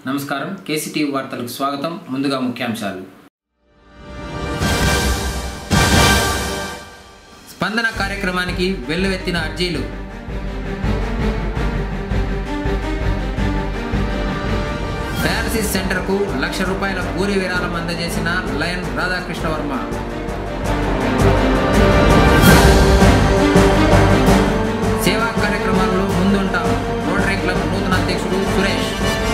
నమస్కారం కేసీటీవీ వార్తలకు స్వాగతం ముందుగా ముఖ్యాంశాలు స్పందన కార్యక్రమానికి వెల్లువెత్తిన అర్జీలు డయాలసిస్ సెంటర్కు లక్ష రూపాయల పూరి విరాళం అందజేసిన లయన్ రాధాకృష్ణ వర్మ సేవా కార్యక్రమాల్లో ముందుంటాం రోటరీ క్లబ్ నూతన అధ్యక్షుడు సురేష్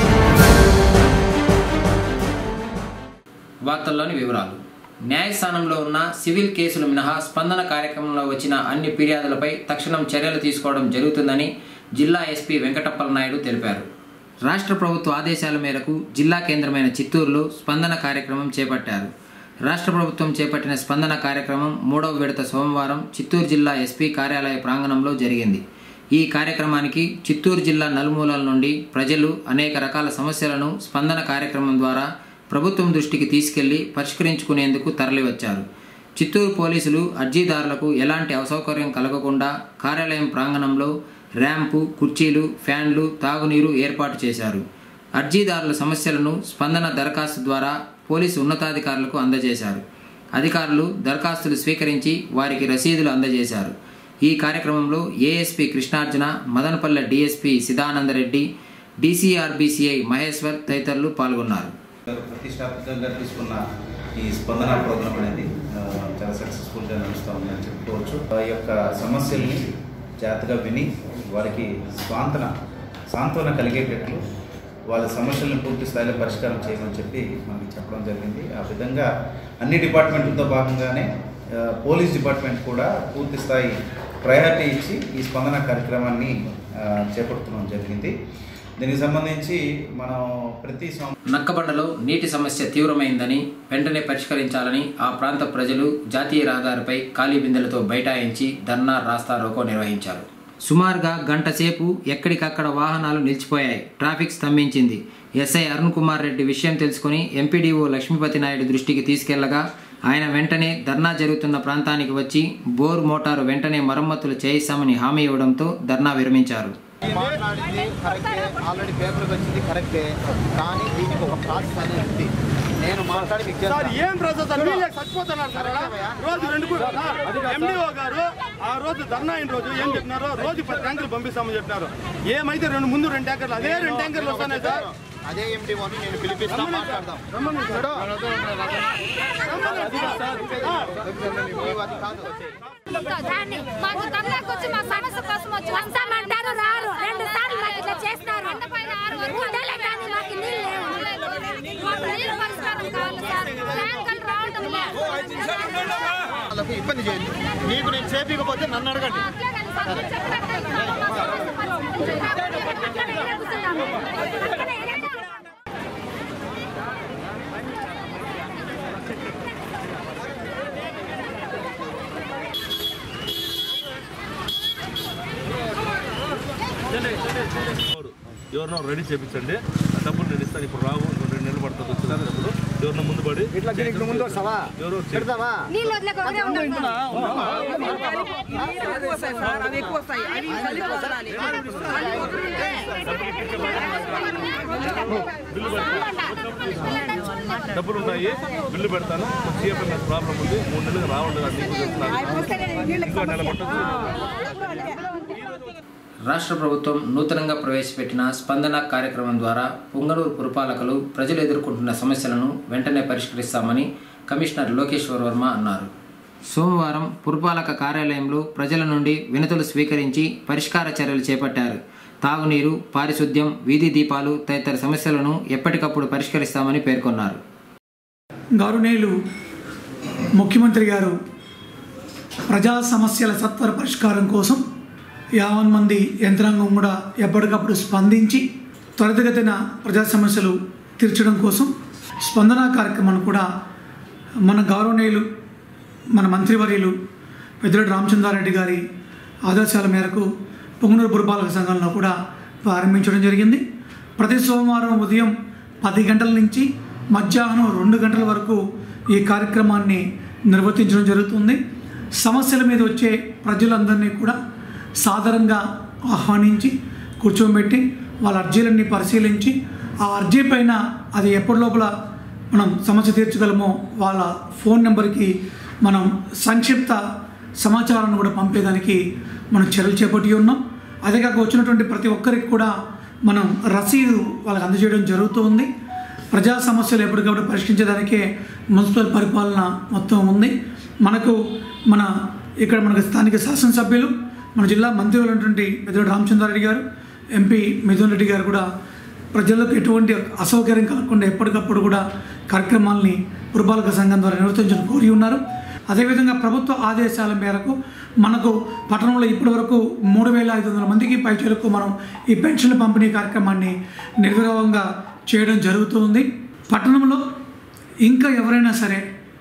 వార్తల్లోని వివరాలు న్యాయస్థానంలో ఉన్న సివిల్ కేసులు మినహా స్పందన కార్యక్రమంలో వచ్చిన అన్ని ఫిర్యాదులపై తక్షణం చర్యలు తీసుకోవడం జరుగుతుందని జిల్లా ఎస్పీ వెంకటప్పల నాయుడు తెలిపారు రాష్ట్ర ప్రభుత్వ ఆదేశాల మేరకు జిల్లా కేంద్రమైన చిత్తూరులో స్పందన కార్యక్రమం చేపట్టారు రాష్ట్ర ప్రభుత్వం చేపట్టిన స్పందన కార్యక్రమం మూడవ విడత సోమవారం చిత్తూరు జిల్లా ఎస్పీ కార్యాలయ ప్రాంగణంలో జరిగింది ఈ కార్యక్రమానికి చిత్తూరు జిల్లా నలుమూలల నుండి ప్రజలు అనేక రకాల సమస్యలను స్పందన కార్యక్రమం ద్వారా ప్రభుత్వం దృష్టికి తీసుకెళ్లి పరిష్కరించుకునేందుకు తరలివచ్చారు చిత్తూరు పోలీసులు అర్జీదారులకు ఎలాంటి అసౌకర్యం కలగకుండా కార్యాలయం ప్రాంగణంలో ర్యాంపు కుర్చీలు ఫ్యాన్లు తాగునీరు ఏర్పాటు చేశారు అర్జీదారుల సమస్యలను స్పందన దరఖాస్తు ద్వారా పోలీసు ఉన్నతాధికారులకు అందజేశారు అధికారులు దరఖాస్తులు స్వీకరించి వారికి రసీదులు అందజేశారు ఈ కార్యక్రమంలో ASP Krishnarjuna Madanapalle DSP Sidanandareddy DCRB CI Maheshwar తదితరులు పాల్గొన్నారు ప్రతిష్టాత్మకంగా తీసుకున్న ఈ స్పందన ప్రోగ్రామ్ అనేది ఆ, చాలా సక్సెస్ఫుల్గా నడుస్తూ ఉందని చెప్పుకోవచ్చు ఆ యొక్క సమస్యల్ని జాగ్రత్తగా విని వారికి స్వాంతన సాంత్వన కలిగేటట్లు వాళ్ళ సమస్యలను పూర్తి స్థాయిలో పరిష్కారం చేయమని చెప్పి మనకి చెప్పడం జరిగింది ఆ విధంగా అన్ని డిపార్ట్మెంట్లతో భాగంగానే ఆ, పోలీస్ డిపార్ట్మెంట్ కూడా పూర్తి స్థాయి ప్రయారిటీ ఇచ్చి ఈ స్పందన కార్యక్రమాన్ని ఆ, చేపడుతున్నాం జరిగింది దీనికి సంబంధించి మనం ప్రతి సం నక్కబండలో నీటి సమస్య తీవ్రమైందని వెంటనే పరిష్కరించాలని ఆ ప్రాంత ప్రజలు జాతీయ రహదారిపై ఖాళీ బిందెలతో బైఠాయించి ధర్నా రాస్తా రోకో నిర్వహించారు సుమారుగా గంట సేపు ఎక్కడికక్కడ వాహనాలు నిలిచిపోయాయి ట్రాఫిక్ స్తంభించింది ఎస్ఐ అరుణ్ కుమార్ రెడ్డి విషయం తెలుసుకుని ఎంపీడీఓ లక్ష్మీపతి నాయుడు దృష్టికి తీసుకెళ్లగా ఆయన వెంటనే ధర్నా జరుగుతున్న ప్రాంతానికి వచ్చి బోర్ మోటారు వెంటనే మరమ్మతులు చేయిస్తామని హామీ ఇవ్వడంతో ధర్నా విరమించారు మాట్లాడింది కరెక్టే ఆల్రెడీ పేపర్కి వచ్చింది కరెక్టే కానీ దీనికి ఒక ప్రాసెస్ అనేది ఉంది నేను మాట్లాడి మీకు సార్ చేస్తాను. ఏం ప్రాసెస్ సార్ వీళ్ళే చచ్చిపోతున్నారు సార్ ఆడ. రోజు రెండు ఎండిఓ గారు ఆ రోజు ధర్నా అయిన రోజు ఏం చెప్పినారో రోజు పది ట్యాంకర్లు పంపిస్తామని చెప్పినారు ఏమైతే రెండు ముందు రెండు ట్యాంకర్లు అదే రెండు ట్యాంకర్లు వస్తున్నాయి సార్ అదే ఎండి అని నేను పిలిపిస్తా మాట్లాడదాం రమ్మని సార్. నీవు అది కాదు దాన్ని మాకు ధర్నాకు వచ్చి మా సమస్య కోసం వచ్చి వస్తామంటారు రారు రెండు సార్లు మాకు ఇట్లా చేస్తారు ఉండలే కానీ మాకు నీళ్ళు లేవు మాకు నీళ్ళు పరిష్కారం కావాలి సార్ ట్యాంకర్లు రావడం లేదు వాళ్ళకి ఇబ్బంది చేయండి నీకు నేను చేపించకపోతే నన్ను అడగండి అట్లే కానీ సార్ మీరు చెప్పినట్టే మా సమస్య పరిష్కరించాలి. అట్లనే ఇక్కడే కూర్చున్నాము. అట్లనే ఇక్కడే ఎవరు ఎవరినో రెడీ చేపించండి ఆ డబ్బులు నేను ఇస్తాను ఇప్పుడు రావు ఇంకో రెండు నెలలు పడుతుంది వచ్చిన డబ్బులు ఎవరినో ముందు పడి ఇట్లా దీనికి ముందు వస్తావా ఎవరో చేయి. పెడదామా నీళ్ళు వదిలేకపోతే ఉండదు డబ్బులు ఉన్నాయి బిల్లు పెడతాను సిఎఫ్ఎంఎస్ ప్రాబ్లం ఉంది మూడు నెలలు రావండి అది నీకు చెప్తున్నాను ఇంకో నెల పట్టుతుంది రాష్ట్ర ప్రభుత్వం నూతనంగా ప్రవేశపెట్టిన స్పందన కార్యక్రమం ద్వారా పొంగనూరు పురపాలకులు ప్రజలు ఎదుర్కొంటున్న సమస్యలను వెంటనే పరిష్కరిస్తామని కమిషనర్ లోకేశ్వర్ వర్మ అన్నారు సోమవారం పురపాలక కార్యాలయంలో ప్రజల నుండి వినతులు స్వీకరించి పరిష్కార చర్యలు చేపట్టారు తాగునీరు పారిశుద్ధ్యం వీధి దీపాలు తదితర సమస్యలను ఎప్పటికప్పుడు పరిష్కరిస్తామని పేర్కొన్నారు గౌరవనీయులు ముఖ్యమంత్రి గారు ప్రజా సమస్యల సత్వర పరిష్కారం కోసం యావన్ మంది యంత్రాంగం కూడా ఎప్పటికప్పుడు స్పందించి త్వరితగతిన ప్రజా సమస్యలు తీర్చడం కోసం స్పందన కార్యక్రమాన్ని కూడా మన గౌరవనీయులు మన మంత్రివర్యులు పెద్దిరెడ్డి రామచంద్రారెడ్డి గారి ఆదేశాల మేరకు పొంగనూరు పురపాలక సంఘంలో కూడా ప్రారంభించడం జరిగింది ప్రతి సోమవారం ఉదయం పది గంటల నుంచి మధ్యాహ్నం రెండు గంటల వరకు ఈ కార్యక్రమాన్ని నిర్వర్తించడం జరుగుతుంది సమస్యల మీద వచ్చే ప్రజలందరినీ కూడా సాధారణంగా ఆహ్వానించి కూర్చోబెట్టి వాళ్ళ అర్జీలన్నీ పరిశీలించి ఆ అర్జీ పైన అది ఎప్పటి లోపల మనం సమస్య తీర్చగలమో వాళ్ళ ఫోన్ నెంబర్కి మనం సంక్షిప్త సమాచారాన్ని కూడా పంపేదానికి మనం చర్యలు చేపట్టి ఉన్నాం అదే కాక వచ్చినటువంటి ప్రతి ఒక్కరికి కూడా మనం రసీదు వాళ్ళకి అందజేయడం జరుగుతూ ఉంది ప్రజా సమస్యలు ఎప్పటికప్పుడు పరిష్కరించడానికే మున్సిపల్ పరిపాలన మొత్తం ఉంది మనకు మన ఇక్కడ మనకు స్థానిక శాసనసభ్యులు మన జిల్లా మంత్రులు అయినటువంటి పెద్దరెడ్డి రామచంద్రారెడ్డి గారు ఎంపీ మిథున్ రెడ్డి గారు కూడా ప్రజలకు ఎటువంటి అసౌకర్యం కలగకుండా ఎప్పటికప్పుడు కూడా కార్యక్రమాలని పురపాలక సంఘం ద్వారా నిర్వర్తించడం కోరి ఉన్నారు అదేవిధంగా ప్రభుత్వ ఆదేశాల మేరకు మనకు పట్టణంలో ఇప్పటివరకు మూడు వేల ఐదు వందల మందికి పైచలకు మనం ఈ పెన్షన్ల పంపిణీ కార్యక్రమాన్ని నిర్విరామంగా చేయడం జరుగుతుంది పట్టణంలో ఇంకా ఎవరైనా సరే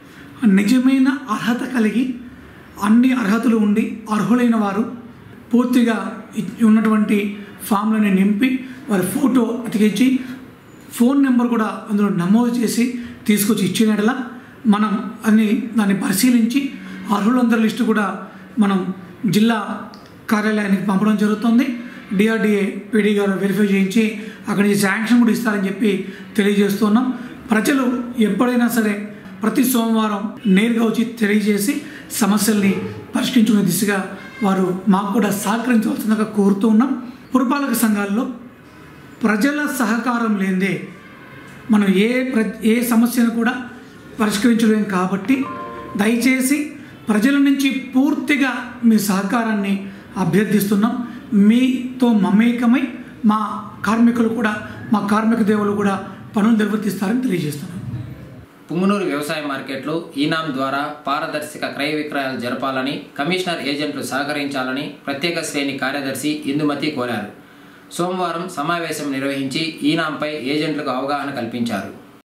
నిజమైన అర్హత కలిగి అన్ని అర్హతలు ఉండి అర్హులైన వారు పూర్తిగా ఇ- ఉన్నటువంటి ఫామ్లని నింపి వారి ఫోటో అతికించి ఫోన్ నెంబర్ కూడా అందులో నమోదు చేసి తీసుకొచ్చి ఇచ్చినట్లా మనం అన్ని దాన్ని పరిశీలించి అర్హులందరి లిస్టు కూడా మనం జిల్లా కార్యాలయానికి పంపడం జరుగుతుంది డిఆర్డిఏ పీడీ గారు వెరిఫై చేయించి అక్కడి నుంచి శాంక్షన్ కూడా ఇస్తారని చెప్పి తెలియజేస్తున్నాం ప్రజలు ఎప్పుడైనా సరే ప్రతి సోమవారం నేరుగా వచ్చి తెలియజేసి సమస్యల్ని పరిష్కరించుకునే దిశగా వారు మాకు కూడా సహకరించవలసిందిగా కోరుతూ ఉన్నాం పురపాలక సంఘాల్లో ప్రజల సహకారం లేదే మనం ఏ ప్ర ఏ సమస్యను కూడా పరిష్కరించలేం కాబట్టి దయచేసి ప్రజల నుంచి పూర్తిగా మీ సహకారాన్ని అభ్యర్థిస్తున్నాం మీతో మమేకమై మా కార్మికులు కూడా మా కార్మిక దేవులు కూడా పనులు నిర్వర్తిస్తారని తెలియజేస్తున్నాం పుంగనూరు వ్యవసాయ మార్కెట్లో ఈనాం ద్వారా పారదర్శక క్రయ విక్రయాలు జరపాలని కమిషనర్ ఏజెంట్లు సహకరించాలని ప్రత్యేక శ్రేణి కార్యదర్శి ఇందుమతి కోరారు సోమవారం సమావేశం నిర్వహించి ఈనాంపై ఏజెంట్లకు అవగాహన కల్పించారు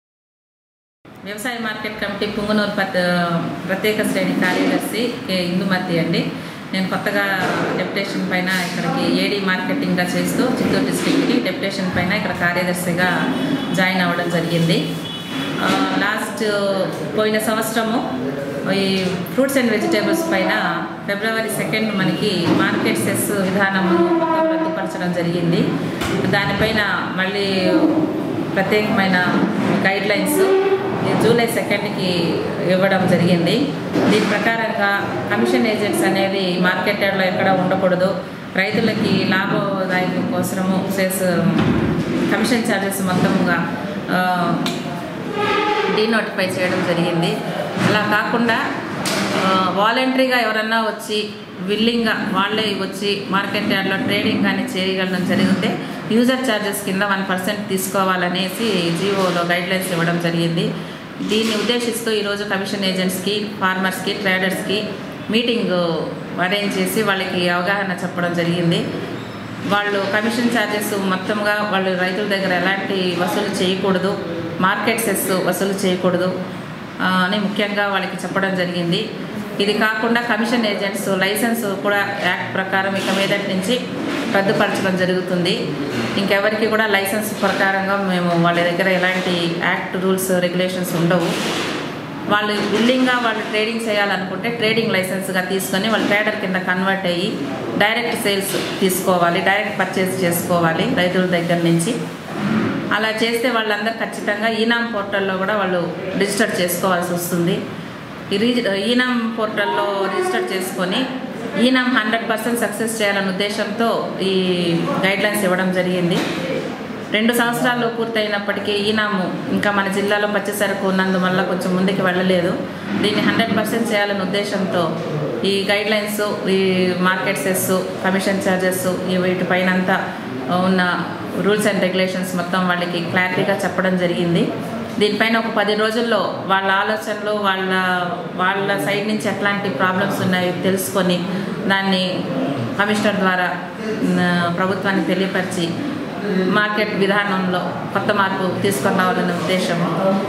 వ్యవసాయ మార్కెట్ కమిటీ పుంగనూరు పత్ ప్రత్యేక శ్రేణి కార్యదర్శి కె ఇందుమతి అండి నేను కొత్తగా డెప్యుటేషన్ పైన ఇక్కడికి ఏడీ మార్కెటింగ్గా చేస్తూ చిత్తూరు డిస్టిక్కి డెప్యుటేషన్ పైన ఇక్కడ కార్యదర్శిగా జాయిన్ అవ్వడం జరిగింది ఆ, లాస్ట్ పోయిన సంవత్సరము ఈ ఫ్రూట్స్ అండ్ వెజిటేబుల్స్ పైన ఫిబ్రవరి సెకండ్ మనకి మార్కెట్ సెస్ విధానము మొత్తం రద్దుపరచడం జరిగింది దానిపైన మళ్ళీ ప్రత్యేకమైన గైడ్ లైన్స్ ఈ జూలై సెకండ్కి ఇవ్వడం జరిగింది దీని ప్రకారంగా కమిషన్ ఏజెంట్స్ అనేవి మార్కెట్ యార్డ్లో ఎక్కడ ఉండకూడదు రైతులకి లాభదాయకం కోసము సెస్ కమిషన్ ఛార్జెస్ మొత్తముగా ఆ, డీనోటిఫై చేయడం జరిగింది అలా కాకుండా వాలంటరీగా ఎవరన్నా వచ్చి విల్లింగ్గా వాళ్ళే వచ్చి మార్కెట్ యార్డ్లో ట్రేడింగ్ కానీ చేయగలడం జరిగితే యూజర్ ఛార్జెస్ కింద వన్ పర్సెంట్ తీసుకోవాలనేసి జీవోలో గైడ్లైన్స్ ఇవ్వడం జరిగింది దీన్ని ఉద్దేశిస్తూ ఈరోజు కమిషన్ ఏజెంట్స్కి ఫార్మర్స్కి ట్రేడర్స్కి మీటింగ్ అరేంజ్ చేసి వాళ్ళకి అవగాహన చెప్పడం జరిగింది వాళ్ళు కమిషన్ ఛార్జెస్ మొత్తంగా వాళ్ళు రైతుల దగ్గర ఎలాంటి వసూలు చేయకూడదు మార్కెట్ సెస్ వసూలు చేయకూడదు ఆ, అని ముఖ్యంగా వాళ్ళకి చెప్పడం జరిగింది ఇది కాకుండా కమిషన్ ఏజెంట్స్ లైసెన్స్ కూడా యాక్ట్ ప్రకారం ఇక మీదటి నుంచి రద్దుపరచడం జరుగుతుంది ఇంకెవరికి కూడా లైసెన్స్ ప్రకారంగా మేము వాళ్ళ దగ్గర ఎలాంటి యాక్ట్ రూల్స్ రెగ్యులేషన్స్ ఉండవు వాళ్ళు బిల్డింగ్గా వాళ్ళు ట్రేడింగ్ చేయాలనుకుంటే ట్రేడింగ్ లైసెన్స్గా తీసుకొని వాళ్ళు ట్రేడర్ కింద కన్వర్ట్ అయ్యి డైరెక్ట్ సేల్స్ తీసుకోవాలి డైరెక్ట్ పర్చేస్ చేసుకోవాలి రైతుల దగ్గర నుంచి అలా చేస్తే వాళ్ళందరూ ఖచ్చితంగా ఈనాం పోర్టల్లో కూడా వాళ్ళు రిజిస్టర్ చేసుకోవాల్సి వస్తుంది ఈ రిజి ఈనాం పోర్టల్లో రిజిస్టర్ చేసుకొని ఈనాం హండ్రెడ్ పర్సెంట్ సక్సెస్ చేయాలనే ఉద్దేశంతో ఈ గైడ్లైన్స్ ఇవ్వడం జరిగింది రెండు సంవత్సరాలు పూర్తయినప్పటికీ ఈనాము ఇంకా మన జిల్లాలో పచ్చిసరుకు ఉన్నందువల్ల కొంచెం ముందుకు వెళ్ళలేదు దీన్ని హండ్రెడ్ పర్సెంట్ చేయాలనే ఉద్దేశంతో ఈ గైడ్ లైన్స్ ఈ మార్కెట్ సెస్ కమిషన్ ఛార్జెస్ ఈ వీటిపైన అంతా ఉన్న రూల్స్ అండ్ రెగ్యులేషన్స్ మొత్తం వాళ్ళకి క్లారిటీగా చెప్పడం జరిగింది దీనిపైన ఒక పది రోజుల్లో వాళ్ళ ఆలోచనలు వాళ్ళ వాళ్ళ సైడ్ నుంచి ఎట్లాంటి ప్రాబ్లమ్స్ ఉన్నాయో తెలుసుకొని దాన్ని కమిషనర్ ద్వారా మ్, ప్రభుత్వానికి తెలియపరిచి మార్కెట్ విధానంలో కొత్త మార్పు తీసుకొని రావాలనే ఉద్దేశం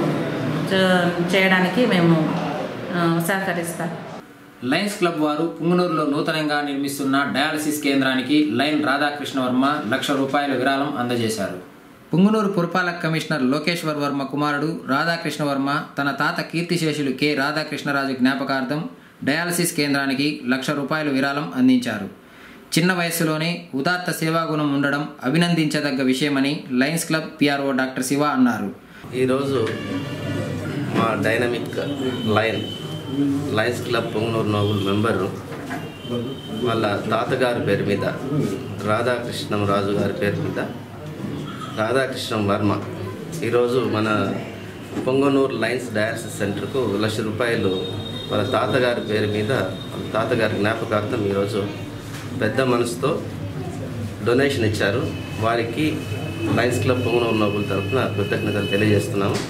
చే- చేయడానికి మేము ఆ, సహకరిస్తాం లయన్స్ క్లబ్ వారు పుంగనూరులో నూతనంగా నిర్మిస్తున్న డయాలసిస్ కేంద్రానికి లైన్ రాధాకృష్ణ వర్మ లక్ష రూపాయల విరాళం అందజేశారు పుంగనూరు పురపాలక కమిషనర్ లోకేశ్వర్ వర్మ కుమారుడు రాధాకృష్ణ వర్మ తన తాత కీర్తిశేషులు కె రాధాకృష్ణరాజు జ్ఞాపకార్థం డయాలసిస్ కేంద్రానికి లక్ష రూపాయల విరాళం అందించారు చిన్న వయసులోనే ఉదాత్త సేవాగుణం ఉండడం అభినందించదగ్గ విషయమని Lions Club PRO doctor Shiva అన్నారు ఈరోజు మా dynamic lion Lions Club Punganur noble member వాళ్ళ తాతగారి పేరు మీద రాధాకృష్ణం రాజు గారి పేరు మీద రాధాకృష్ణం వర్మ ఈరోజు మన పొంగనూరు లయన్స్ డయాలసిస్ సెంటర్కు లక్ష రూపాయలు వాళ్ళ తాతగారి పేరు మీద వాళ్ళ తాతగారి జ్ఞాపకార్థం ఈరోజు పెద్ద మనసుతో డొనేషన్ ఇచ్చారు వారికి లయన్స్ క్లబ్ పొంగనూరు నోబుల్ తరఫున కృతజ్ఞతలు తెలియజేస్తున్నాము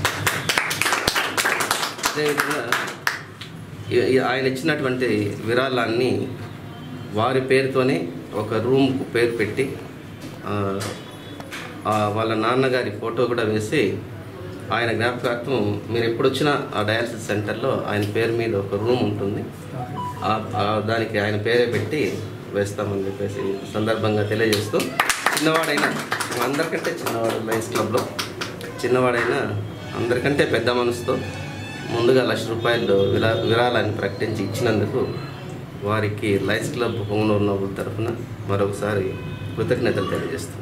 అదేవిధంగా ఈ- ఈ ఆయన ఇచ్చినటువంటి విరాళాన్ని వారి పేరుతోనే ఒక రూమ్కు పేరు పెట్టి ఆ, ఆ వాళ్ళ నాన్నగారి ఫోటో కూడా వేసి ఆయన జ్ఞాపకార్థం మీరు ఎప్పుడు వచ్చినా ఆ డయాలసిస్ సెంటర్లో ఆయన పేరు మీద ఒక రూమ్ ఉంటుంది ఆ- ఆ దానికి ఆయన పేరే పెట్టి వేస్తామని చెప్పేసి సందర్భంగా తెలియజేస్తూ చిన్నవాడైనా అందరికంటే చిన్నవాడు లయన్స్ క్లబ్లో చిన్నవాడైనా అందరికంటే పెద్ద మనసుతో ముందుగా లక్ష రూపాయలు విరా విరాళాన్ని ప్రకటించి ఇచ్చినందుకు వారికి లయన్స్ క్లబ్ పొంగనూరు నోబుల్ తరఫున మరొకసారి కృతజ్ఞతలు తెలియజేస్తున్నాను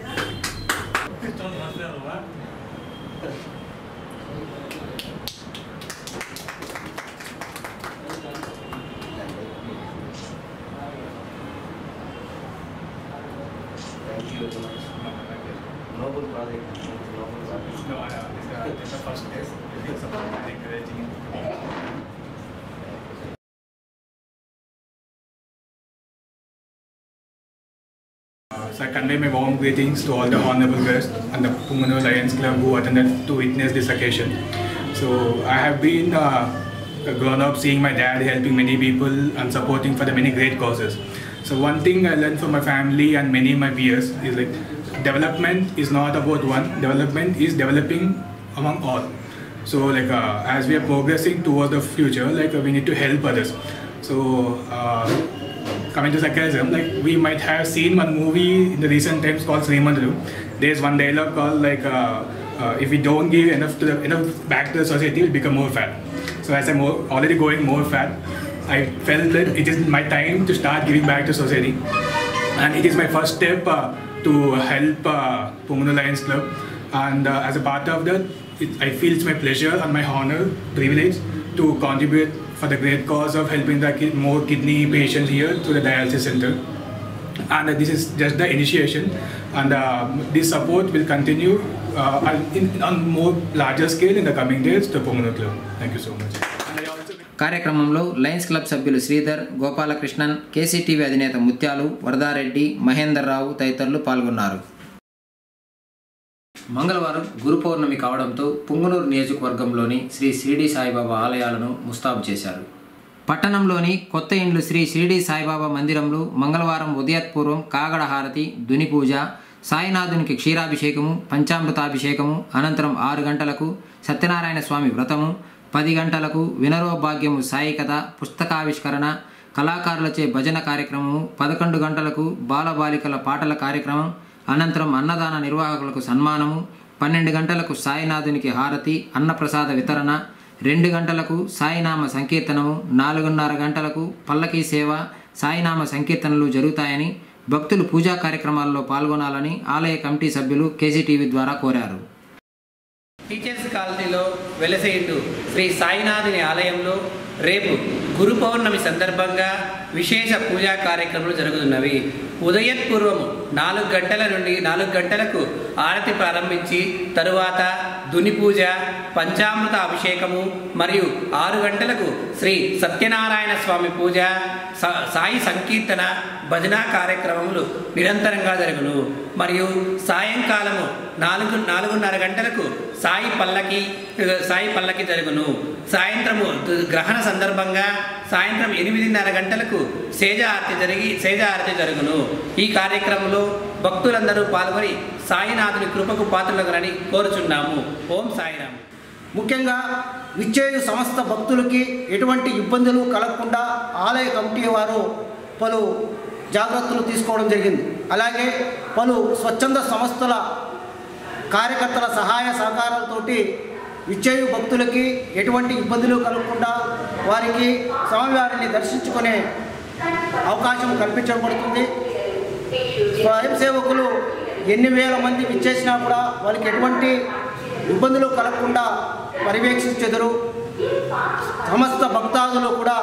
noble project noble project So I convey my warm greetings to all the honorable guests and the Pumanur Lions Club who attended to witness this occasion. So I have been uh, grown up seeing my dad helping many people and supporting for the many great causes. So one thing I learned from my family and many of my peers is like development is not about one. Development is developing among all. So like uh, as we are progressing towards the future, like uh, we need to help others. So uh, coming to sarcasm, like we might have seen one movie in the recent times called Srimandalu. There's one dialogue called like, uh, uh, if we don't give enough to the, enough back to the society, we'll become more fat. So as I'm more, already going more fat, I felt that it is my time to start giving back to society, and it is my first step uh, to help uh, Pumunu Lions Club. And uh, as a part of that, it, I feel it's my pleasure and my honor, privilege to contribute for the great cause of helping the kid, more kidney patients here to the dialysis center. And uh, this is just the initiation, and uh, this support will continue uh, and in, on more larger scale in the coming days to Pumunu Club. Thank you so much. కార్యక్రమంలో Lions Club సభ్యులు Sridhar Gopalakrishnan KCTV అధినేత ముత్యాలు వరదారెడ్డి మహేందర్ రావు తదితరులు పాల్గొన్నారు మంగళవారం గురు పౌర్ణమి కావడంతో పుంగనూరు నియోజకవర్గంలోని శ్రీ షిరిడి సాయిబాబా ఆలయాలను ముస్తాబు చేశారు పట్టణంలోని కొత్త ఇండ్లు శ్రీ షిరిడి సాయిబాబా మందిరంలో మంగళవారం ఉదయత్పూర్వం కాగడ హారతి దుని పూజ సాయినాథునికి క్షీరాభిషేకము పంచామృతాభిషేకము అనంతరం ఆరు గంటలకు సత్యనారాయణ స్వామి వ్రతము పది గంటలకు వినరోభాగ్యము సాయి కథ పుస్తకావిష్కరణ కళాకారులచే భజన కార్యక్రమము పదకొండు గంటలకు బాలబాలికల పాటల కార్యక్రమం అనంతరం అన్నదాన నిర్వాహకులకు సన్మానము పన్నెండు గంటలకు సాయినాథునికి హారతి అన్నప్రసాద వితరణ రెండు గంటలకు సాయినామ సంకీర్తనము నాలుగున్నర గంటలకు పల్లకీ సేవ సాయినామ సంకీర్తనలు జరుగుతాయని భక్తులు పూజా కార్యక్రమాల్లో పాల్గొనాలని ఆలయ కమిటీ సభ్యులు కేసీటీవీ ద్వారా కోరారు టీచర్స్ కాలనీలో వెలసేటు శ్రీ సాయినాథుని ఆలయంలో రేపు గురు పౌర్ణమి సందర్భంగా విశేష పూజా కార్యక్రమాలు జరుగుతున్నవి ఉదయపూర్వము నాలుగు గంటల నుండి నాలుగు గంటలకు ఆరతి ప్రారంభించి తరువాత దుని పూజ పంచామృత అభిషేకము మరియు ఆరు గంటలకు శ్రీ సత్యనారాయణ స్వామి పూజ సా- సాయి సంకీర్తన భజన కార్యక్రమములు నిరంతరంగా జరుగును మరియు సాయంకాలము నాలుగు నాలుగున్నర గంటలకు సాయి పల్లకి సాయి పల్లకి జరుగును సాయంత్రము దు- గ్రహణ సందర్భంగా సాయంత్రం ఎనిమిదిన్నర గంటలకు సేజ ఆరతి జరిగి సేజ ఆరతి జరుగును ఈ కార్యక్రమంలో భక్తులందరూ పాల్గొని సాయినాథుని కృపకు పాత్రలగలని కోరుచున్నాము ఓం సాయిరామ్ ముఖ్యంగా విచ్చేయు సమస్త భక్తులకి ఎటువంటి ఇబ్బందులు కలగకుండా ఆలయ కమిటీ వారు పలు జాగ్రత్తలు తీసుకోవడం జరిగింది అలాగే పలు స్వచ్ఛంద సంస్థల కార్యకర్తల సహాయ సహకారాలతోటి విచ్చేయు భక్తులకి ఎటువంటి ఇబ్బందులు కలగకుండా వారికి స్వామివారిని దర్శించుకునే అవకాశం కల్పించబడుతుంది స్వయం సేవకులు ఎన్ని వేల మంది ఇచ్చేసినా కూడా వాళ్ళకి ఎటువంటి ఇబ్బందులు కలగకుండా పర్యవేక్షించెదరు సమస్త భక్తాదులు కూడా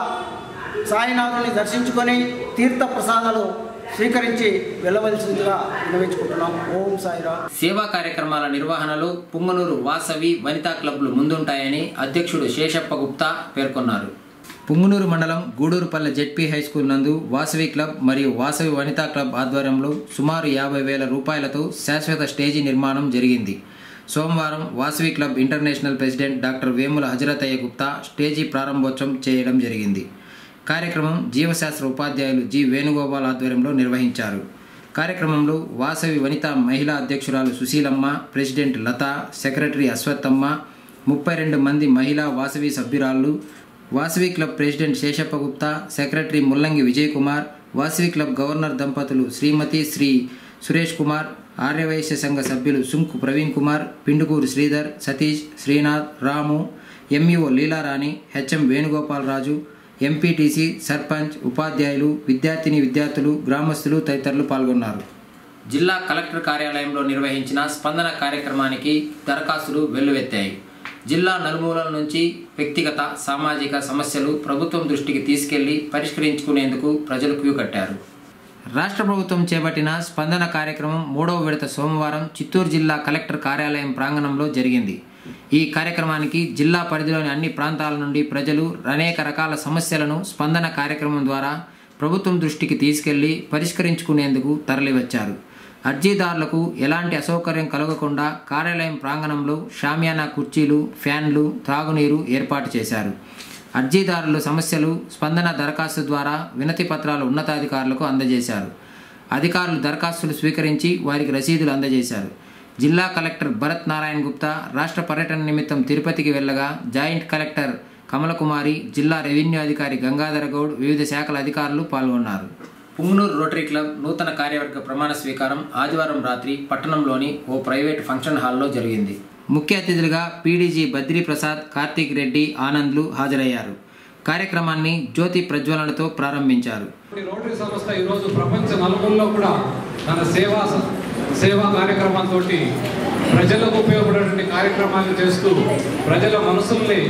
సాయినాథుని దర్శించుకొని తీర్థ ప్రసాదాలు స్వీకరించి వెళ్ళవలసిందిగా విన్నవించుకుంటున్నాం ఓం సాయిరా సేవా కార్యక్రమాల నిర్వహణలో పుంగనూరు వాసవి వనితా క్లబ్లు ముందుంటాయని అధ్యక్షుడు శేషప్ప గుప్తా పేర్కొన్నారు పుంగనూరు మండలం గూడూరుపల్లె జెడ్పీ హై స్కూల్ నందు వాసవి క్లబ్ మరియు వాసవి వనితా క్లబ్ ఆధ్వర్యంలో సుమారు యాభై వేల రూపాయలతో శాశ్వత స్టేజీ నిర్మాణం జరిగింది సోమవారం Vasavi club international president doctor Vemula Hazarathaiah Gupta stage ప్రారంభోత్సవం చేయడం జరిగింది కార్యక్రమం జీవశాస్త్ర ఉపాధ్యాయులు జి వేణుగోపాల్ ఆధ్వర్యంలో నిర్వహించారు కార్యక్రమంలో వాసవి వనిత మహిళా అధ్యక్షురాలు సుశీలమ్మ ప్రెసిడెంట్ లత సెక్రటరీ అశ్వత్తమ్మ ముప్పై రెండు మంది మహిళా వాసవి సభ్యురాళ్ళు Vasavi club president Sheshappa Gupta secretary Mullangi Vijay Kumar Vasavi club governor దంపతులు శ్రీమతి శ్రీ సురేష్ కుమార్ ఆర్యవైశ్య సంఘ సభ్యులు Sunku Praveen Kumar Pindukuru Sridhar Satish Srinath Ramu MEO Leelarani HM Venugopalaraju MPTC sarpanch ఉపాధ్యాయులు విద్యార్థిని విద్యార్థులు గ్రామస్తులు తదితరులు పాల్గొన్నారు జిల్లా కలెక్టర్ కార్యాలయంలో నిర్వహించిన స్పందన కార్యక్రమానికి దరఖాస్తులు వెల్లువెత్తాయి జిల్లా నలుమూలల నుంచి వ్యక్తిగత సామాజిక సమస్యలు ప్రభుత్వం దృష్టికి తీసుకెళ్లి పరిష్కరించుకునేందుకు ప్రజలు క్యూ కట్టారు రాష్ట్ర ప్రభుత్వం చేపట్టిన స్పందన కార్యక్రమం మూడవ విడత సోమవారం చిత్తూరు జిల్లా కలెక్టర్ కార్యాలయం ప్రాంగణంలో జరిగింది ఈ కార్యక్రమానికి జిల్లా పరిధిలోని అన్ని ప్రాంతాల నుండి ప్రజలు అనేక రకాల సమస్యలను స్పందన కార్యక్రమం ద్వారా ప్రభుత్వం దృష్టికి తీసుకెళ్లి పరిష్కరించుకునేందుకు తరలివచ్చారు అర్జీదారులకు ఎలాంటి అసౌకర్యం కలగకుండా కార్యాలయం ప్రాంగణంలో షామియానా కుర్చీలు ఫ్యాన్లు త్రాగునీరు ఏర్పాటు చేశారు అర్జీదారుల సమస్యలు స్పందన దరఖాస్తు ద్వారా వినతి పత్రాలు ఉన్నతాధికారులకు అందజేశారు అధికారులు దరఖాస్తులు స్వీకరించి వారికి రసీదులు అందజేశారు జిల్లా కలెక్టర్ భరత్ నారాయణ గుప్తా రాష్ట్ర పర్యటన నిమిత్తం తిరుపతికి వెళ్ళగా జాయింట్ కలెక్టర్ కమలకుమారి జిల్లా రెవెన్యూ అధికారి గంగాధర గౌడ్ వివిధ శాఖల అధికారులు పాల్గొన్నారు పుంగనూరు రోటరీ క్లబ్ నూతన కార్యవర్గ ప్రమాణ స్వీకారం ఆదివారం రాత్రి పట్టణంలోని ఓ ప్రైవేట్ ఫంక్షన్ హాల్లో జరిగింది ముఖ్య అతిథులుగా పీడీజీ బద్రీ ప్రసాద్ కార్తీక్ రెడ్డి ఆనంద్లు హాజరయ్యారు కార్యక్రమాన్ని జ్యోతి ప్రజ్వలనతో ప్రారంభించారు రోటరీ సంస్థ ఈరోజు ప్రపంచ నలుమూలలో కూడా తన సేవా సేవా కార్యక్రమాలతో ప్రజలకు ఉపయోగపడేటువంటి కార్యక్రమాలు చేస్తూ ప్రజల మనసుల్ని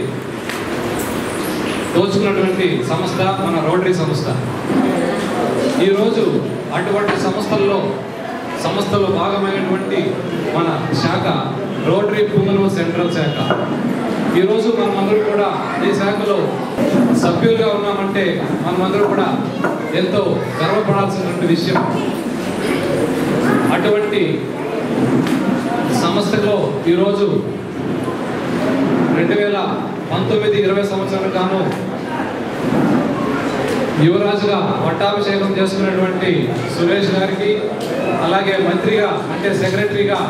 దోచుకున్నటువంటి సంస్థ మన రోటరీ సంస్థ ఈరోజు అటువంటి సంస్థల్లో సంస్థలో భాగమైనటువంటి మన శాఖ రోటరీ పుంగనూరు సెంట్రల్ శాఖ ఈరోజు మనమందరం కూడా ఈ శాఖలో సభ్యులుగా ఉన్నామంటే మనమందరం కూడా ఎంతో గర్వపడాల్సినటువంటి విషయం అటువంటి సంస్థలో ఈరోజు రెండు వేల పంతొమ్మిది ఇరవై సంవత్సరాలు గాను యువరాజుగా పట్టాభిషేకం చేసుకున్నటువంటి సురేష్ గారికి అలాగే మంత్రిగా అంటే సెక్రటరీగా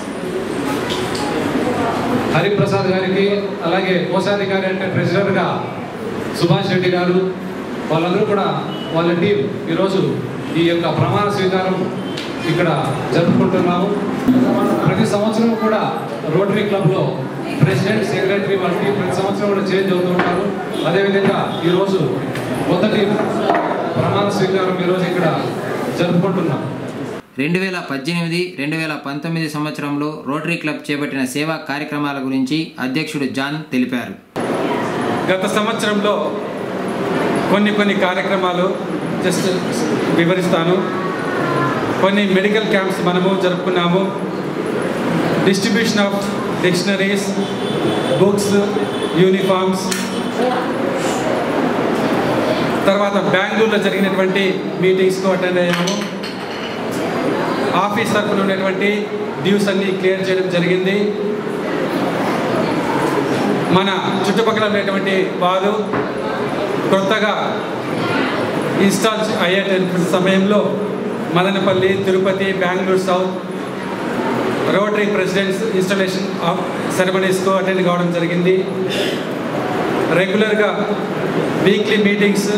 హరిప్రసాద్ గారికి అలాగే కోశాధికారి అంటే ట్రెజరర్గా సుభాష్ రెడ్డి గారు వాళ్ళందరూ కూడా వాళ్ళ టీం ఈరోజు ఈ యొక్క ప్రమాణ స్వీకారం ఇక్కడ జరుపుకుంటున్నాము ప్రతి సంవత్సరం కూడా రోటరీ క్లబ్లో ప్రెసిడెంట్ సెక్రటరీ వాళ్ళ టీం ప్రతి సంవత్సరం కూడా చేంజ్ అవుతూ ఉంటారు అదేవిధంగా ఈరోజు కొత్త టీం ప్రమాణ స్వీకారం ఈరోజు ఇక్కడ జరుపుకుంటున్నాం రెండు వేల పద్దెనిమిది రెండు వేల పంతొమ్మిది సంవత్సరంలో రోటరీ క్లబ్ చేపట్టిన సేవా కార్యక్రమాల గురించి అధ్యక్షుడు జాన్ తెలిపారు గత సంవత్సరంలో కొన్ని కొన్ని కార్యక్రమాలు జస్ట్ వివరిస్తాను కొన్ని మెడికల్ క్యాంప్స్ మనము జరుపుకున్నాము distribution of dictionaries books uniforms తర్వాత బెంగళూరులో జరిగినటువంటి మీటింగ్స్కు అటెండ్ అయ్యాము ఆఫీస్ తరఫున ఉన్నటువంటి డ్యూస్ అన్ని క్లియర్ చేయడం జరిగింది మన చుట్టుపక్కల ఉన్నటువంటి వారు కొత్తగా ఇన్స్టాల్ అయ్యేటటువంటి సమయంలో Madanapalli Tirupati Bengaluru south rotary presidents installation of సెరమనీస్కు అటెండ్ కావడం జరిగింది రెగ్యులర్గా వీక్లీ మీటింగ్స్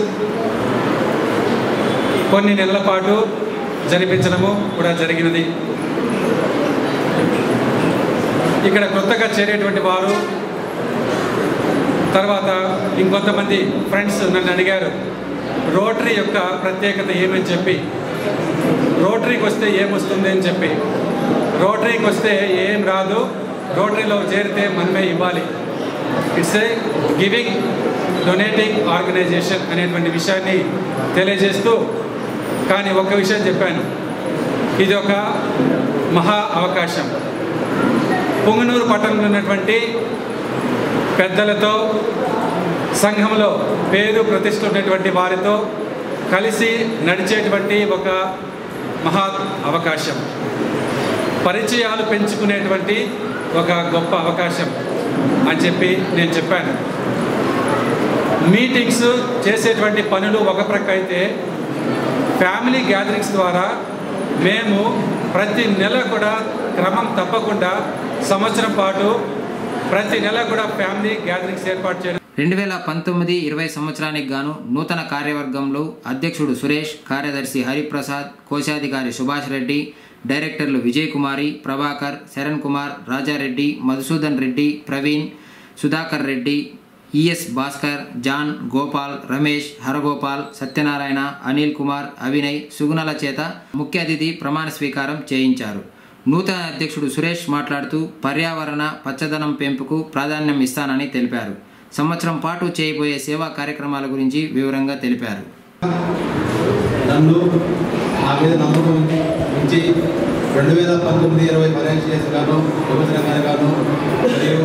కొన్ని నెలల పాటు జరిపించడము కూడా జరిగినది ఇక్కడ కొత్తగా చేరేటువంటి వారు తర్వాత ఇంకొంతమంది ఫ్రెండ్స్ నన్ను అడిగారు రోటరీ యొక్క ప్రత్యేకత ఏమని చెప్పి రోటరీకి వస్తే ఏమొస్తుంది అని చెప్పి రోటరీకి వస్తే ఏం రాదు రోటరీలో చేరితే మనమే ఇవ్వాలి it's a giving donating organization అనేటువంటి విషయాన్ని తెలియజేస్తూ కానీ ఒక విషయం చెప్పాను ఇది ఒక మహా అవకాశం పొంగనూరు పట్టణంలో ఉన్నటువంటి పెద్దలతో సంఘంలో పేరు ప్రతిష్ట ఉన్నటువంటి వారితో కలిసి నడిచేటువంటి ఒక మహా అవకాశం పరిచయాలు పెంచుకునేటువంటి ఒక గొప్ప అవకాశం అని చెప్పి నేను చెప్పాను మీటింగ్స్ చేసేటువంటి పనులు ఒక ప్రక్క అయితే ఫ్యామిలీ గ్యాదరింగ్స్ ద్వారా మేము ప్రతి నెల కూడా క్రమం తప్పకుండా సంవత్సరం పాటు ప్రతి నెల కూడా ఫ్యామిలీ గ్యాదరింగ్స్ ఏర్పాటు చేయడం రెండు వేల పంతొమ్మిది ఇరవై సంవత్సరానికి గాను నూతన కార్యవర్గంలో అధ్యక్షుడు సురేష్ కార్యదర్శి హరిప్రసాద్ కోశాధికారి సుభాష్ రెడ్డి డైరెక్టర్లు విజయ్ కుమారి ప్రభాకర్ శరణ్ కుమార్ రాజారెడ్డి మధుసూదన్ రెడ్డి ప్రవీణ్ సుధాకర్ రెడ్డి ఈఎస్ భాస్కర్ జాన్ గోపాల్ రమేష్ హరగోపాల్ సత్యనారాయణ అనిల్ కుమార్ అవినయ్ సుగుణల చేత ముఖ్య అతిథి ప్రమాణ స్వీకారం చేయించారు నూతన అధ్యక్షుడు సురేష్ మాట్లాడుతూ పర్యావరణ పచ్చదనం పెంపుకు ప్రాధాన్యం ఇస్తానని తెలిపారు సంవత్సరం పాటు చేయబోయే సేవా కార్యక్రమాల గురించి వివరంగా తెలిపారు నన్ను నా మీద నమ్మకం ఉంచి రెండు వేల పంతొమ్మిది ఇరవై ఫైనాన్షియల్ ఇయర్స్ గాను విభజన గాను మరియు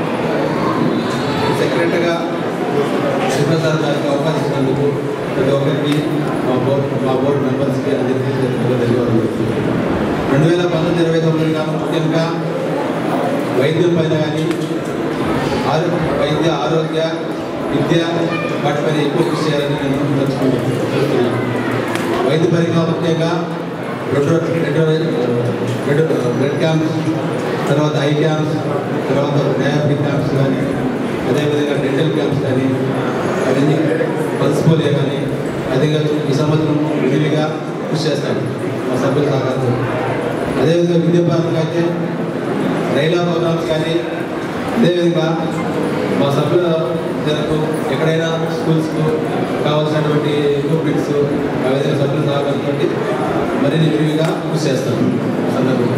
సెక్రటరీగా శివప్రసాద్ గారికి అవకాశం ఇచ్చినందుకు ప్రతి ఒక్కరికి మా బోర్డు మా బోర్డు మెంబర్స్కి అందరికీ ధన్యవాదాలు రెండు వేల పంతొమ్మిది ఇరవై తొమ్మిది గాను ముఖ్యంగా వైద్యం పైన కానీ ఆరో వైద్య ఆరోగ్య విద్య వాటిపైన ఎక్కువ కృషి చేయాలని నేను తలుచుకుంటున్నాను వైద్య పరంగా ముఖ్యంగా రెండు రెండు రెండు బ్లడ్ క్యాంప్స్ తర్వాత ఐ క్యాంప్స్ తర్వాత డయాబెటిక్ క్యాంప్స్ కానీ అదేవిధంగా డెంటల్ క్యాంప్స్ కానీ అవన్నీ పల్స్ పోలియో కానీ అదేవిధంగా ఈ సంవత్సరం విధిగా కృషి చేస్తాను మా సభ్యుల సహకారంతో అదేవిధంగా విద్యాపరంగా అయితే రైలా ప్రోగ్రామ్స్ కానీ అదేవిధంగా మా సభ్యుల జరకు ఎక్కడైనా స్కూల్స్కు కావాల్సినటువంటి ఎక్విప్మెంట్స్ ఆ విధంగా సభ్యుల సహకారంతో మరిన్ని విరివిగా కృషి చేస్తాను ఈ సందర్భంగా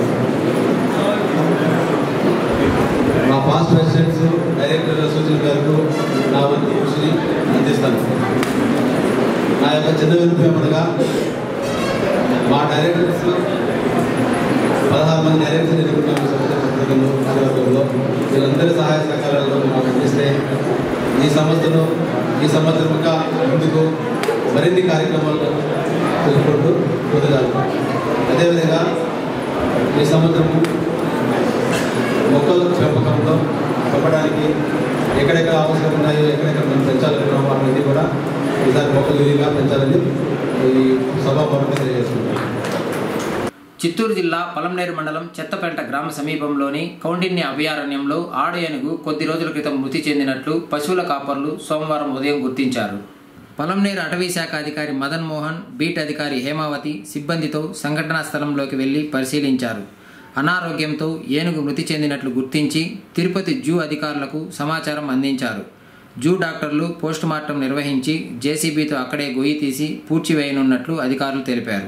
మా పాస్ట్ ప్రెసిడెంట్స్ డైరెక్టర్ సూచన గారికి నా వంతు కృషిని అందిస్తాను నా యొక్క చిన్న వినిపేమనగా మా డైరెక్టర్స్ పదహారు మంది డైరెక్టర్స్ ఎన్నుకున్నాము సంవత్సరంలో కార్యవర్గంలో వీళ్ళందరి సహాయ సహకారాలతో మాకు అందిస్తే ఈ సంవత్సరం ఈ సంవత్సరం ఇంకా ముందుకు మరిన్ని కార్యక్రమాలు తెలుపుకుంటూ పొందగలం అదేవిధంగా ఈ సంవత్సరం మొక్కల పెంపకంలో పెంపడానికి ఎక్కడెక్కడ అవసరం ఉన్నాయో ఎక్కడెక్కడ మనం పెంచాలనుకున్నామో అవన్నీ కూడా ఈసారి మొక్కలు విరిగా పెంచాలని ఈ సభాపూర్వకంగా తెలియజేస్తున్నాం చిత్తూరు జిల్లా పలంనేరు మండలం చెత్తపేంట గ్రామ సమీపంలోని కౌండిన్య అభయారణ్యంలో ఆడ ఏనుగు కొద్ది రోజుల క్రితం మృతి చెందినట్లు పశువుల కాపర్లు సోమవారం ఉదయం గుర్తించారు పలంనేరు అటవీ శాఖ అధికారి మదన్ మోహన్ బీట్ అధికారి హేమావతి సిబ్బందితో సంఘటనా స్థలంలోకి వెళ్లి పరిశీలించారు అనారోగ్యంతో ఏనుగు మృతి చెందినట్లు గుర్తించి తిరుపతి జూ అధికారులకు సమాచారం అందించారు జూ డాక్టర్లు పోస్టుమార్టం నిర్వహించి జేసీబీతో అక్కడే గొయ్యి తీసి పూడ్చివేయనున్నట్లు అధికారులు తెలిపారు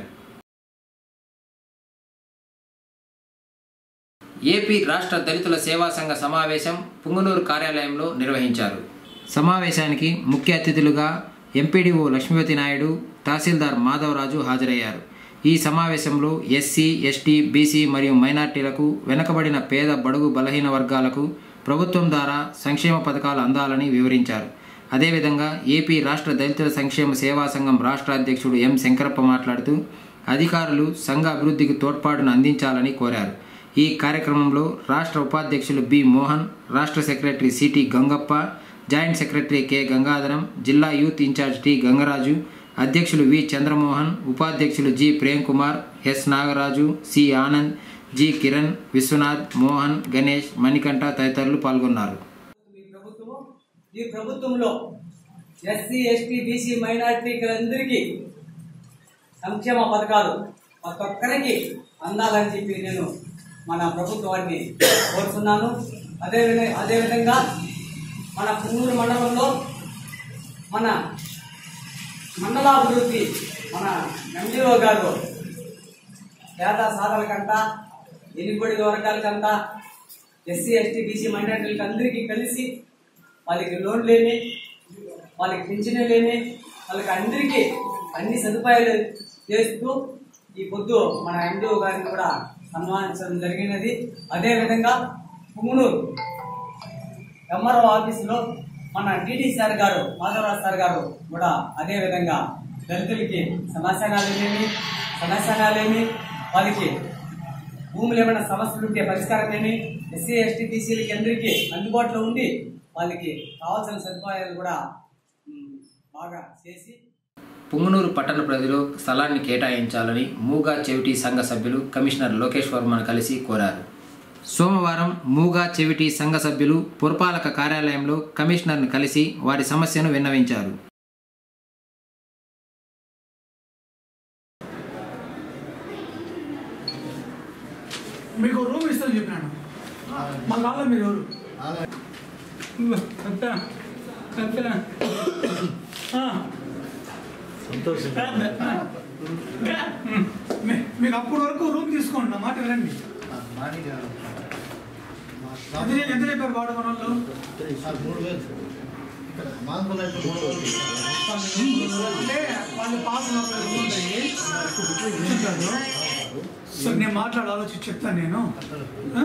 ఏపీ రాష్ట్ర దళితుల సేవా సంఘ సమావేశం పుంగనూరు కార్యాలయంలో నిర్వహించారు సమావేశానికి ముఖ్య అతిథులుగా ఎంపీడీఓ లక్ష్మీవతి నాయుడు తహసీల్దార్ మాధవరాజు హాజరయ్యారు ఈ సమావేశంలో ఎస్సీ ఎస్టీ బీసీ మరియు మైనార్టీలకు వెనుకబడిన పేద బడుగు బలహీన వర్గాలకు ప్రభుత్వం ద్వారా సంక్షేమ పథకాలు అందాలని వివరించారు అదేవిధంగా ఏపీ రాష్ట్ర దళితుల సంక్షేమ సేవా సంఘం రాష్ట్ర అధ్యక్షుడు ఎం శంకరప్ప మాట్లాడుతూ అధికారులు సంఘ అభివృద్ధికి తోడ్పాటును అందించాలని కోరారు ఈ కార్యక్రమంలో రాష్ట్ర ఉపాధ్యక్షులు బి మోహన్ రాష్ట్ర secretary CT Gangappa joint secretary K Gangadharam జిల్లా యూత్ ఇన్ఛార్జ్ టి గంగరాజు అధ్యక్షులు వి చంద్రమోహన్ ఉపాధ్యక్షులు G Prem Kumar S Nagaraju C Anand G Kiran Vishwanath Mohan Ganesh Manikanta తదితరులు పాల్గొన్నారు ఈ ప్రభుత్వంలో ఎస్సీ ఎస్టీ బీసీ మైనార్టీలందరికీ సంక్షేమ పథకాలు ప్రతి ఒక్కరికి అందాలని చెప్పి నేను మన ప్రభుత్వాన్ని కోరుతున్నాను అదే విధంగా అదేవిధంగా మన పుంగూరు మండలంలో మన మండలాభివృద్ధి మన ఎంజీఓ గారు పేద సాధనకంతా ఎన్నికొడి వర్గాలకంతా ఎస్సీ ఎస్టీ బీసీ మైనార్టీలకు అందరికీ కలిసి వాళ్ళకి లోన్లేమి వాళ్ళకి పింఛను లేని వాళ్ళకి అందరికీ అన్ని సదుపాయాలు చేస్తూ ఈ పొద్దు మన ఎండిఓ గారిని కూడా సన్మానించడం జరిగినది అదేవిధంగా పుంగనూరు ఎంఆర్ఓ ఆఫీసులో మన డిడి సార్ గారు మాధవరావు సార్ గారు కూడా అదే విధంగా దళితులకి సమస్యనాలేమి సమస్యనాలేమి వాళ్ళకి భూములు ఏమైనా సమస్యలు ఉంటే పరిష్కారం ఏమి ఎస్సీ ఎస్టీ బీసీలకి అందరికీ అందుబాటులో ఉండి వాళ్ళకి కావాల్సిన సదుపాయాలు కూడా ఉమ్, బాగా చేసి పుంగనూరు పట్టణ ప్రజలు స్థలాన్ని కేటాయించాలని మూగా చెవిటి సంఘ సభ్యులు కమిషనర్ లోకేష్ వర్మను కలిసి కోరారు సోమవారం మూగా చెవిటి సంఘ సభ్యులు పురపాలక కార్యాలయంలో కమిషనర్ను కలిసి వారి సమస్యను విన్నవించారు మీకు రూమ్ ఇస్తాను చెప్పినాను మా వాళ్ళ మీరు ఎవరు మీ- మీకు అప్పటి వరకు రూమ్ తీసుకోండి నా మాట వినండి ఎంత ఎంత చెప్పారు వాడు మన వాళ్ళు అంటే వాళ్ళు పాస్ ఉన్నప్పుడు రూమ్ ఉంటాయి కూర్చుంటారు. సో నేను మాట్లాడి ఆలోచించి చెప్తాను నేను ఆ?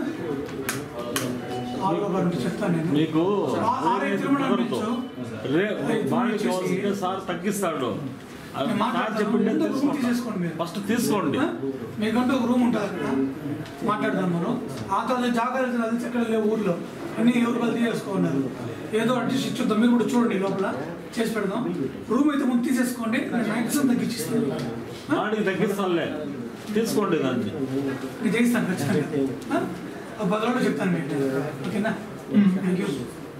ఆలో గారు చెప్తాను నేను నీకు సో ఆ- ఆరే తిరుమల కుదరదు. నుంచి రే ఐదు బాగా వచ్చేసి- కావాల్సిందే సార్ తగ్గిస్తాడు అది నేను సార్ మాట్లాడతాను. చెప్పిండే ముందు రూమ్ తీసుకోండి తీసేసుకోండి మీరు. ఫస్ట్ తీసుకోండి ఆ? మీకంటూ ఒక రూమ్ ఉంటుంది అక్కడ మాట్లాడదాం మనం ఆ తర్వాత జాగ్రత్తలు అది ఎక్కడ లేవు ఊర్లో అన్ని ఎవరు వాళ్ళు తీసేసుకున్నారు ఏదో అడ్జస్ట్ ఇచ్చుద్దాం మీరు కూడా చూడండి లోపల చేసి పెడదాం రూమ్ అయితే ముందు తీసేసుకోండి నేను మ్యాక్సిమం తగ్గించిస్తాను వాడికి తగ్గిస్తానులే తీసుకోండి దాన్ని నేను చేయిస్తాను ఖచ్చితంగా ఆ? ఒక పది రోజులు చెప్తాను మీకు ఓకేనా థ్యాంక్ యూ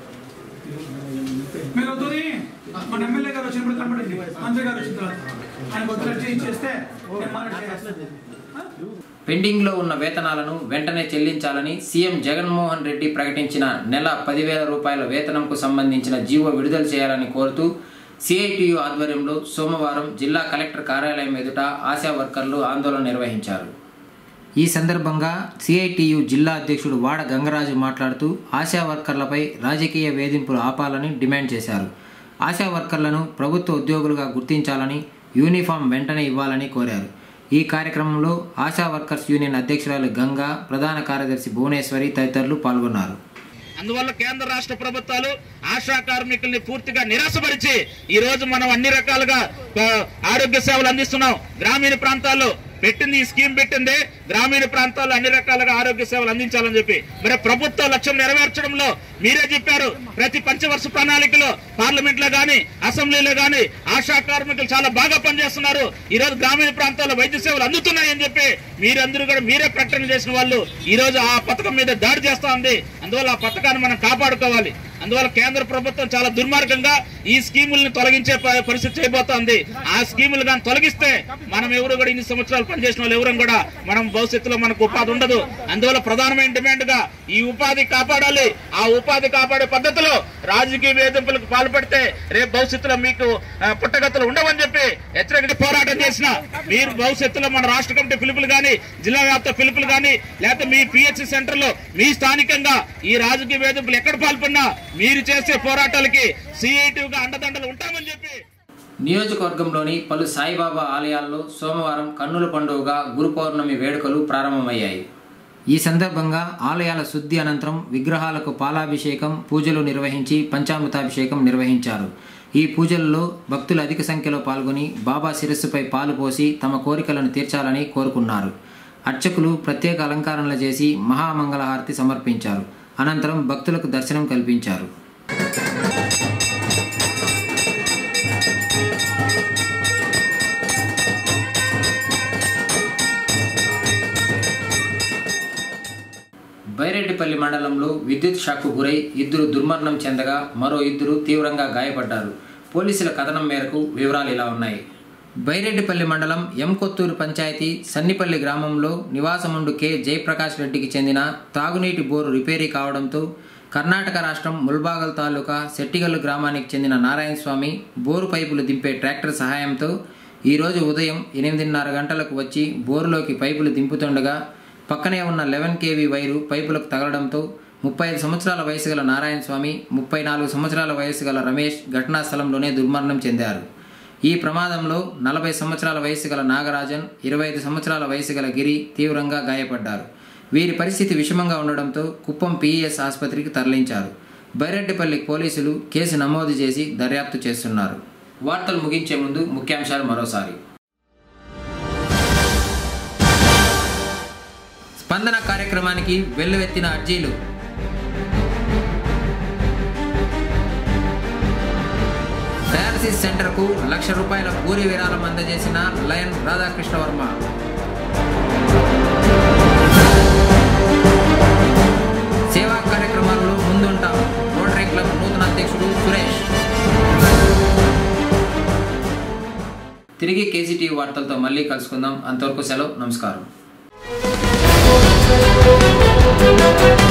మీరు వద్దుని మన ఎమ్మెల్యే గారు వచ్చినప్పుడు కనపడింది మంత్రి గారు వచ్చిన తర్వాత ఆయన కొద్దిగా ఇచ్చేస్తే నేను మాట్లాడేస్తాను పెండింగ్లో ఉన్న వేతనాలను వెంటనే చెల్లించాలని సీఎం జగన్మోహన్ రెడ్డి ప్రకటించిన నెల పదివేల రూపాయల వేతనంకు సంబంధించిన జీవో విడుదల చేయాలని కోరుతూ సిఐటియు ఆధ్వర్యంలో సోమవారం జిల్లా కలెక్టర్ కార్యాలయం ఎదుట ఆశా వర్కర్లు ఆందోళన నిర్వహించారు ఈ సందర్భంగా సిఐటియు జిల్లా అధ్యక్షుడు వాడ గంగరాజు మాట్లాడుతూ ఆశా వర్కర్లపై రాజకీయ వేధింపులు ఆపాలని డిమాండ్ చేశారు ఆశా వర్కర్లను ప్రభుత్వ ఉద్యోగులుగా గుర్తించాలని యూనిఫామ్ వెంటనే ఇవ్వాలని కోరారు ఈ కార్యక్రమంలో ఆశా వర్కర్స్ యూనియన్ అధ్యక్షురాలు గంగా ప్రధాన కార్యదర్శి భువనేశ్వరి తదితరులు పాల్గొన్నారు అందువల్ల కేంద్ర రాష్ట్ర ప్రభుత్వాలు ఆశా కార్మికుల్ని పూర్తిగా నిరాశపరిచి ఈ రోజు మనం అన్ని రకాలుగా ఆ, ఆరోగ్య సేవలు అందిస్తున్నాం గ్రామీణ ప్రాంతాల్లో పెట్టింది ఈ స్కీమ్ పెట్టింది గ్రామీణ ప్రాంతాల్లో అన్ని రకాలుగా ఆరోగ్య సేవలు అందించాలని చెప్పి మరి ప్రభుత్వ లక్ష్యం నెరవేర్చడంలో మీరే చెప్పారు ప్రతి పంచవర్ష ప్రణాళికలో పార్లమెంట్ లో గాని అసెంబ్లీలో గాని ఆశా కార్మికులు చాలా బాగా పనిచేస్తున్నారు ఈ రోజు గ్రామీణ ప్రాంతాల్లో వైద్య సేవలు అందుతున్నాయని చెప్పి మీరందరూ కూడా మీరే ప్రకటన చేసిన వాళ్ళు ఈ రోజు ఆ పథకం మీద దాడి చేస్తా ఉంది అందువల్ల ఆ పథకాన్ని మనం కాపాడుకోవాలి అందువల్ల కేంద్ర ప్రభుత్వం చాలా దుర్మార్గంగా ఈ స్కీముల్ని తొలగించే ప- పరిస్థితి చేయబోతోంది ఆ స్కీములు కానీ తొలగిస్తే మనం ఎవరు కూడా ఇన్ని సంవత్సరాలు పనిచేసిన వాళ్ళు ఎవరు కూడా మనం భవిష్యత్తులో మనకు ఉపాధి ఉండదు అందువల్ల ప్రధానమైన డిమాండ్ గా ఈ ఉపాధి కాపాడాలి ఆ ఉపాధి కాపాడే పద్ధతిలో రాజకీయ వేధింపులకు పాల్పడితే రేపు భవిష్యత్తులో మీకు ఆ, పుట్టగతులు ఉండవని చెప్పి హెచ్చరిక పోరాటం చేసిన మీరు భవిష్యత్తులో మన రాష్ట్ర కమిటీ పిలుపులు కానీ జిల్లా వ్యాప్త పిలుపులు కానీ లేకపోతే మీ పిహెచ్సి సెంటర్ లో మీ స్థానికంగా ఈ రాజకీయ వేధింపులు ఎక్కడ పాల్పడినా మీరు చేసే పోరాటాలకి సిఐటిగా అండదండలు ఉంటామని చెప్పి నియోజకవర్గంలోని పలు సాయిబాబా ఆలయాల్లో సోమవారం కన్నుల పండుగగా గురు పౌర్ణమి వేడుకలు ప్రారంభమయ్యాయి ఈ సందర్భంగా ఆలయాల శుద్ధి అనంతరం విగ్రహాలకు పాలాభిషేకం పూజలు నిర్వహించి పంచామృతాభిషేకం నిర్వహించారు ఈ పూజల్లో భక్తులు అధిక సంఖ్యలో పాల్గొని బాబా శిరస్సుపై పాలు పోసి తమ కోరికలను తీర్చాలని కోరుకున్నారు అర్చకులు ప్రత్యేక అలంకరణలు చేసి మహామంగళహారతి సమర్పించారు అనంతరం భక్తులకు దర్శనం కల్పించారు బైరెడ్డిపల్లి మండలంలో విద్యుత్ షాక్కు గురై ఇద్దరు దుర్మరణం చెందగా మరో ఇద్దరు తీవ్రంగా గాయపడ్డారు పోలీసుల కథనం మేరకు వివరాలు ఇలా ఉన్నాయి బైరెడ్డిపల్లి మండలం ఎం కొత్తూరు పంచాయతీ సన్నిపల్లి గ్రామంలో నివాసముండు కె జయప్రకాష్ రెడ్డికి చెందిన తాగునీటి బోరు రిపేరీ కావడంతో కర్ణాటక రాష్ట్రం ముల్బాగల్ తాలూకా సెట్టిగల్లు గ్రామానికి చెందిన నారాయణ స్వామి బోరు పైపులు దింపే ట్రాక్టర్ సహాయంతో ఈరోజు ఉదయం ఎనిమిదిన్నర గంటలకు వచ్చి బోరులోకి పైపులు దింపుతుండగా పక్కనే ఉన్న లెవెన్ కేవీ వైరు పైపులకు తగలడంతో ముప్పై ఐదు సంవత్సరాల వయసు గల నారాయణ స్వామి ముప్పై నాలుగు సంవత్సరాల వయసు గల రమేష్ ఘటనా స్థలంలోనే దుర్మరణం చెందారు ఈ ప్రమాదంలో నలభై సంవత్సరాల వయసు గల నాగరాజన్ ఇరవై ఐదు సంవత్సరాల వయసు గల గిరి తీవ్రంగా గాయపడ్డారు వీరి పరిస్థితి విషమంగా ఉండడంతో కుప్పం పీఈఎస్ ఆసుపత్రికి తరలించారు బైరెడ్డిపల్లి పోలీసులు కేసు నమోదు చేసి దర్యాప్తు చేస్తున్నారు వార్తలు ముగించే ముందు ముఖ్యాంశాలు మరోసారి స్పందన కార్యక్రమానికి వెల్లువెత్తిన అర్జీలు డయాలసిస్ సెంటర్కు లక్ష రూపాయల పూరి విరాళం అందజేసిన లయన్ రాధాకృష్ణ వర్మ సేవా కార్యక్రమాల్లో ముందుంటాం రోటరీ క్లబ్ నూతన అధ్యక్షుడు సురేష్ తిరిగి కేసీటీవీ వార్తలతో మళ్ళీ కలుసుకుందాం అంతవరకు సెలవు నమస్కారం